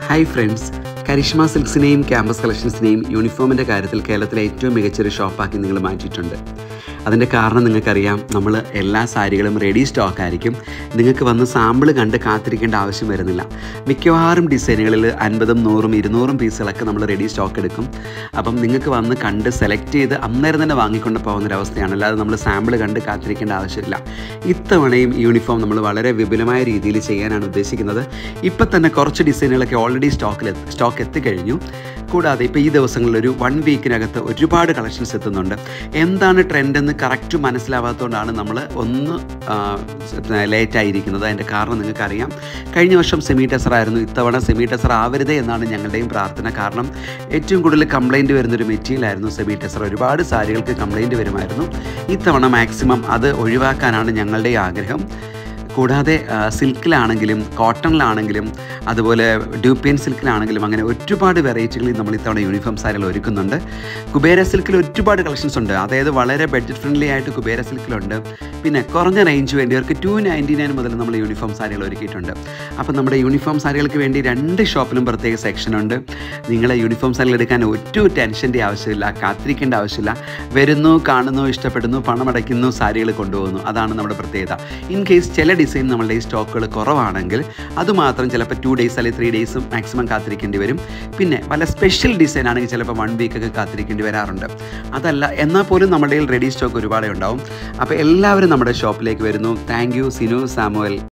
hi friends Karishma സിൽക്സിനെയും campus കളക്ഷൻസിനെയും യൂണിഫോമിൻ്റെ കാര്യത്തിൽ കേരളത്തിലെ ഏറ്റവും മികച്ചൊരു ഷോപ്പാക്കി നിങ്ങൾ മാറ്റിയിട്ടുണ്ട് അതിൻ്റെ കാരണം നിങ്ങൾക്കറിയാം നമ്മൾ എല്ലാ സാരികളും റെഡി സ്റ്റോക്ക് ആയിരിക്കും നിങ്ങൾക്ക് വന്ന് സാമ്പിൾ കണ്ട് കാത്തിരിക്കേണ്ട ആവശ്യം വരുന്നില്ല മിക്കവാറും ഡിസൈനുകളിൽ അൻപതും നൂറും ഇരുന്നൂറും പീസുകളൊക്കെ നമ്മൾ റെഡി സ്റ്റോക്ക് എടുക്കും അപ്പം നിങ്ങൾക്ക് വന്ന് കണ്ട് സെലക്ട് ചെയ്ത് അന്നേരം തന്നെ വാങ്ങിക്കൊണ്ട് പോകുന്നൊരവസ്ഥയാണ് അല്ലാതെ നമ്മൾ സാമ്പിൾ കണ്ട് കാത്തിരിക്കേണ്ട ആവശ്യമില്ല ഇത്തവണയും യൂണിഫോം നമ്മൾ വളരെ വിപുലമായ രീതിയിൽ ചെയ്യാനാണ് ഉദ്ദേശിക്കുന്നത് ഇപ്പം തന്നെ കുറച്ച് ഡിസൈനുകളൊക്കെ ഓൾറെഡി സ്റ്റോക്കിൽ സ്റ്റോക്ക് എത്തിക്കഴിഞ്ഞു കൂടാതെ ഇപ്പോൾ ഈ ദിവസങ്ങളിൽ ഒരു വൺ വീക്കിനകത്ത് ഒരുപാട് കളക്ഷൻസ് എത്തുന്നുണ്ട് എന്താണ് ട്രെൻഡ് എന്ന് കറക്റ്റ് മനസ്സിലാവാത്തതുകൊണ്ടാണ് നമ്മൾ ഒന്ന് ലേറ്റ് ആയിരിക്കുന്നത് അതിൻ്റെ കാരണം നിങ്ങൾക്കറിയാം കഴിഞ്ഞ വർഷം സെമി ടെസർ ആയിരുന്നു ഇത്തവണ സെമി ടെസർ ആവരുതേ എന്നാണ് ഞങ്ങളുടെയും പ്രാർത്ഥന കാരണം ഏറ്റവും കൂടുതൽ കംപ്ലൈൻറ്റ് വരുന്നൊരു മെറ്റീരിയൽ ആയിരുന്നു സെമി ടെസർ ഒരുപാട് സാരികൾക്ക് കംപ്ലൈൻറ്റ് വരുമായിരുന്നു ഇത്തവണ മാക്സിമം അത് ഒഴിവാക്കാനാണ് ഞങ്ങളുടെ ആഗ്രഹം കൂടാതെ ആ, സിൽക്കിലാണെങ്കിലും കോട്ടണിലാണെങ്കിലും അതുപോലെ ഡ്യൂപ്പിയൻ സിൽക്കിലാണെങ്കിലും അങ്ങനെ ഒരുപാട് വെറൈറ്റികളിൽ നമ്മൾ ഇത്തവണ യൂണിഫോം സാരികൾ ഒരുക്കുന്നുണ്ട് കുബേര സിൽക്കിൽ ഒരുപാട് കളക്ഷൻസ് ഉണ്ട് അതായത് വളരെ ബഡ്ജറ്റ് ഫ്രണ്ട്ലി ആയിട്ട് കുബേര സിൽക്കിലുണ്ട് പിന്നെ കുറഞ്ഞ റേഞ്ച് വേണ്ടിയവർക്ക് ടു നയൻറ്റി നയൻ മുതൽ നമ്മൾ യൂണിഫോം സാരികൾ ഒരുക്കിയിട്ടുണ്ട് അപ്പോൾ നമ്മുടെ യൂണിഫോം സാരികൾക്ക് വേണ്ടി രണ്ട് ഷോപ്പിലും പ്രത്യേക സെക്ഷനുണ്ട് നിങ്ങളെ യൂണിഫോം സാരികൾ എടുക്കാൻ ഒരു ടെൻഷൻ്റെ ആവശ്യമില്ല കാത്തിരിക്കേണ്ട ആവശ്യമില്ല വരുന്നു കാണുന്നു ഇഷ്ടപ്പെടുന്നു പണമടയ്ക്കുന്നു സാരികൾ കൊണ്ടുപോകുന്നു അതാണ് നമ്മുടെ പ്രത്യേകത ഇൻ കേസ് ചില ഡിസൈൻ നമ്മളുടെ ഈ സ്റ്റോക്കുകൾ കുറവാണെങ്കിൽ അതുമാത്രം ചിലപ്പോൾ ടു ഡേയ്സ് അല്ലെങ്കിൽ ത്രീ ഡേയ്സും മാക്സിമം കാത്തിരിക്കേണ്ടി വരും പിന്നെ വല്ല സ്പെഷ്യൽ ഡിസൈൻ ആണെങ്കിൽ ചിലപ്പോൾ വൺ വീക്കൊക്കെ കാത്തിരിക്കേണ്ടി വരാറുണ്ട് അതല്ല എന്നാൽ പോലും നമ്മുടെ റെഡി സ്റ്റോക്ക് ഒരുപാടേ ഉണ്ടാവും അപ്പോൾ എല്ലാവരും നമ്മുടെ ഷോപ്പിലേക്ക് വരുന്നു താങ്ക് യു സിനു സാമുവൽ